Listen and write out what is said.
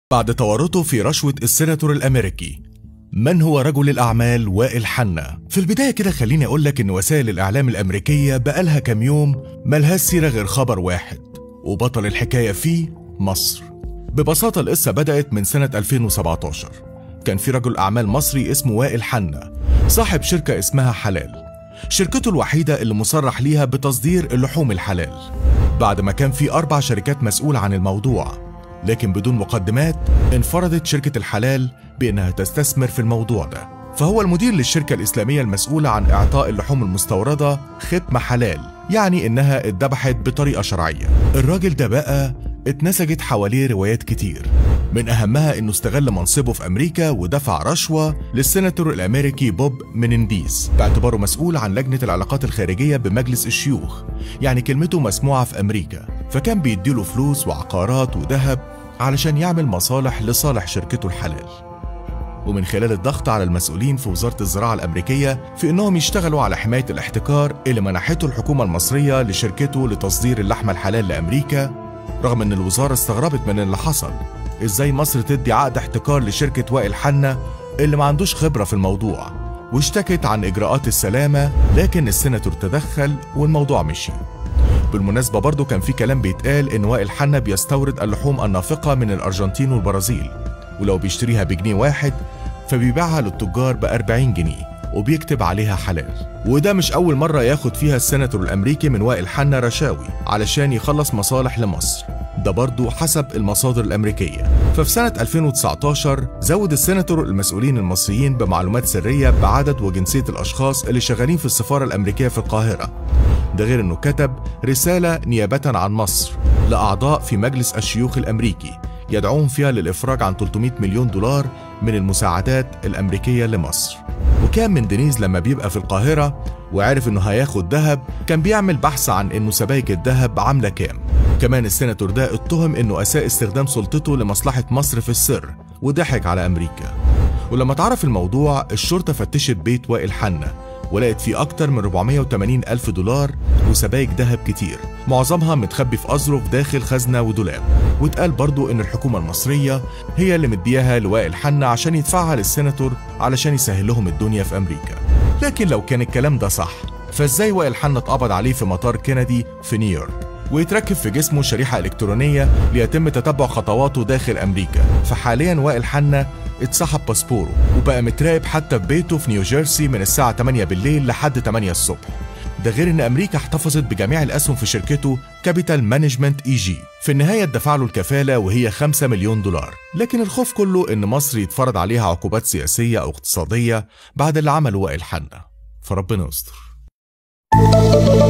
بعد تورطه في رشوة السيناتور الأمريكي من هو رجل الأعمال وائل حنا؟ في البداية كده خليني أقول لك إن وسائل الإعلام الأمريكية بقالها كام يوم ملهاش سيرة غير خبر واحد وبطل الحكاية فيه مصر ببساطة القصة بدأت من سنة 2017 كان في رجل أعمال مصري اسمه وائل حنا صاحب شركة اسمها حلال شركته الوحيدة اللي مصرح ليها بتصدير اللحوم الحلال بعد ما كان في أربع شركات مسؤولة عن الموضوع لكن بدون مقدمات انفردت شركة الحلال بأنها تستثمر في الموضوع ده فهو المدير للشركة الإسلامية المسؤولة عن إعطاء اللحوم المستوردة ختم حلال يعني إنها اتذبحت بطريقة شرعية الراجل ده بقى اتنسجت حواليه روايات كتير من أهمها إنه استغل منصبه في أمريكا ودفع رشوة للسيناتور الأمريكي بوب منينديز باعتباره مسؤول عن لجنة العلاقات الخارجية بمجلس الشيوخ يعني كلمته مسموعة في أمريكا فكان بيديله فلوس وعقارات وذهب علشان يعمل مصالح لصالح شركته الحلال ومن خلال الضغط على المسؤولين في وزارة الزراعة الأمريكية في إنهم يشتغلوا على حماية الاحتكار اللي منحته الحكومة المصرية لشركته لتصدير اللحمة الحلال لأمريكا رغم إن الوزارة استغربت من اللي حصل إزاي مصر تدي عقد احتكار لشركة وائل حنا اللي ما عندوش خبرة في الموضوع واشتكت عن إجراءات السلامة لكن السيناتور تدخل والموضوع مشي بالمناسبة برضه كان في كلام بيتقال إن وائل حنا بيستورد اللحوم النافقة من الأرجنتين والبرازيل ولو بيشتريها بجنيه واحد فبيبيعها للتجار ب 40 جنيه وبيكتب عليها حلال وده مش أول مرة ياخد فيها السيناتور الأمريكي من وائل حنا رشاوي علشان يخلص مصالح لمصر ده برضه حسب المصادر الأمريكية ففي سنة 2019 زود السيناتور المسؤولين المصريين بمعلومات سرية بعدد وجنسية الأشخاص اللي شغالين في السفارة الأمريكية في القاهرة ده غير أنه كتب رسالة نيابة عن مصر لأعضاء في مجلس الشيوخ الأمريكي يدعوهم فيها للإفراج عن 300 مليون دولار من المساعدات الأمريكية لمصر وكان من دينيز لما بيبقى في القاهرة وعرف انه هياخد ذهب كان بيعمل بحث عن انه سبائك الذهب عاملة كام كمان السيناتور ده اتهم انه اساء استخدام سلطته لمصلحة مصر في السر وضحك على امريكا ولما اتعرف الموضوع الشرطة فتشت بيت وائل حنا ولقت فيه أكتر من 480 ألف دولار وسبائك ذهب كتير معظمها متخبي في أظرف داخل خزنة ودولاب واتقال برضو إن الحكومة المصرية هي اللي مدياها لوائل حنا عشان يدفعها للسيناتور علشان يسهل لهم الدنيا في أمريكا لكن لو كان الكلام ده صح فازاي وائل حنا اتقبض عليه في مطار كندي في نيويورك ويتركب في جسمه شريحة إلكترونية ليتم تتبع خطواته داخل أمريكا فحاليا وائل حنا اتسحب باسبوره وبقى متراقب حتى في بيته في نيوجيرسي من الساعة 8 بالليل لحد 8 الصبح ده غير ان امريكا احتفظت بجميع الاسهم في شركته كابيتال مانجمنت اي جي في النهايه اتدفع له الكفاله وهي 5 مليون دولار لكن الخوف كله ان مصر يتفرض عليها عقوبات سياسيه او اقتصاديه بعد اللي عمله وائل حنا فربنا يستر